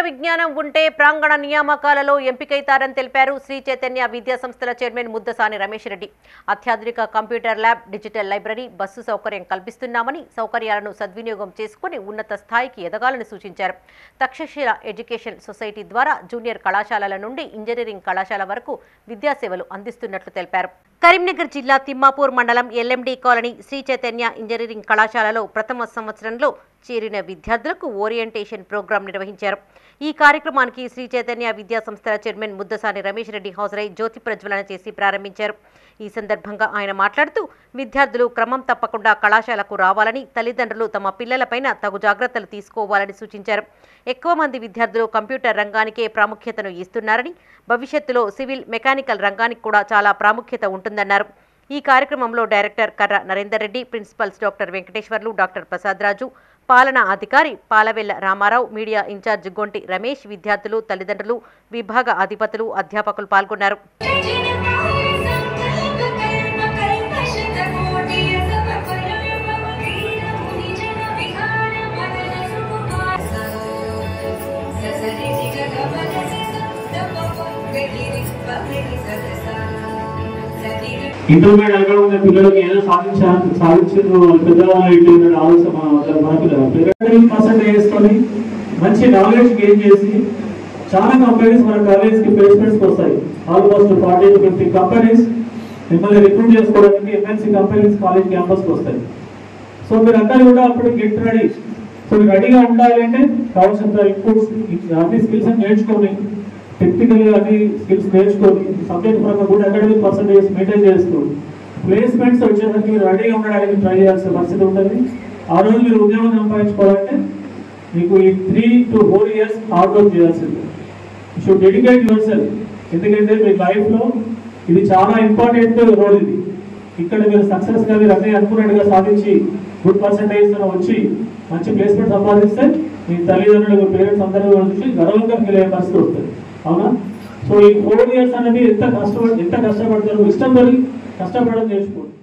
విజ్ఞానం ఉంటే ప్రాంగణ నియామకాలలో ఎంపికైతారని తెలిపారు శ్రీ చైతన్య విద్యా సంస్థల చైర్మన్ ముద్దసాని రమేష్ రెడ్డి అత్యాధునిక computer lab digital library bus సౌకర్యం కల్పిస్తున్నామని సౌకర్యాలను సద్వినియోగం చేసుకుని ఉన్నత స్థాయికి ఎదగాలని సూచించారు తక్షశిల ఎడ్యుకేషన్ సొసైటీ ద్వారా జూనియర్ కళాశాలల నుండి ఇంజనీరింగ్ కళాశాల వరకు విద్యాసేవలు అందిస్తున్నట్లు తెలిపారు కరీంనగర్ జిల్లా తిమ్మాపూర్ మండలం LMD colony Sri Chaitanya engineering కళాశాలలో ప్రథమ సంవత్సరంలో చేరిన విద్యార్థులకు ఓరియంటేషన్ ప్రోగ్రాం నిర్వహించారు ఈ కార్యక్రమానికి శ్రీ చైతన్య విద్యా సంస్థల చైర్మన్ ముద్దసాని రమేష్ రెడ్డి హాజరై జ్యోతి ప్రజ్వలన చేసి ప్రారంభించారు ఈ సందర్భంగా ఆయన మాట్లాడుతూ విద్యార్థులు క్రమం తప్పకుండా కళాశాలకు రావాలని తల్లిదండ్రులు తమ పిల్లలపైన తగు జాగ్రత్తలు తీసుకోవాలని సూచించారు ఎక్కువ మంది విద్యార్థులు కంప్యూటర్ రంగానికే ప్రాముఖ్యతను ఇస్తున్నారని భవిష్యత్తులో సివిల్ మెకానికల్ రంగానికి కూడా చాలా ప్రాముఖ్యత ఉంటుందన్నారు ఈ కార్యక్రమంలో director Karra Narender Reddy principals doctor Venkateshwarlu doctor Prasad Raju పాలనా అధికారి పాలవెల్ల రామారావు మీడియా ఇన్ఛార్జ్ గొంటి రమేష్ విద్యార్థులు తల్లిదండ్రులు విభాగ అధిపతులు అధ్యాపకులు పాల్గొన్నారు ఇంటర్మీడియట్ అక్కడ ఉన్న పిల్లలకి ఏదో సాధించా సాధించారు పెద్దవాళ్ళు ఇట్లా ఆలోచన మన మన పిల్లలు పర్సెంట్ వేసుకొని మంచి నాలెడ్జ్ గెయిన్ చేసి చాలా కంపెనీస్ మన కాలేజ్ కి ప్లేస్మెంట్స్ వస్తాయి almost forty to fifty companies మిమ్మల్ని రిక్రూట్ చేసుకోవడానికి ఎంఎన్సీ కంపెనీస్ కాలేజ్ క్యాంపస్కి వస్తాయి సో మీరు అందరూ కూడా అప్పుడు గెట్ రెడీ సో మీరు రెడీగా ఉండాలి అంటే కావాల్సిన ఇన్పుట్స్ అన్ని స్కిల్స్ నేర్చుకొని టెక్నికల్ అన్ని స్కిల్స్ నేర్చుకొని సబ్జెక్ట్ పరంగా కూడా అకాడమిక్ పర్సంటేజ్ మెయింటైన్ చేస్తూ ప్లేస్మెంట్స్ వచ్చేసరికి మీరు రెడీగా ఉండడానికి ట్రై చేయాల్సిన పరిస్థితి ఉంటుంది ఆ రోజు మీరు ఉద్యోగం సంపాదించుకోవాలంటే మీకు ఈ three to four years hard work చేయాల్సింది షుడ్ డెడికేట్ యువర్ సెల్ఫ్ ఎందుకంటే మీ లైఫ్లో ఇది చాలా ఇంపార్టెంట్ రోల్ ఇది ఇక్కడ మీరు సక్సెస్ గా మీరు అన్నీ అనుకున్నట్టుగా సాధించి గుడ్ పర్సంటేజ్ వచ్చి మంచి ప్లేస్మెంట్ సంపాదిస్తే మీ తల్లిదండ్రులు పేరెంట్స్ అందరూ చూసి గర్వంగా ఫీల్ అయ్యే పరిస్థితి వస్తుంది అవునా సో ఈ ఫోర్ ఇయర్స్ అనేది ఎంత కష్టపడి ఎంత కష్టపడతారు ఇష్టం పడి కష్టపడడం నేర్చుకోండి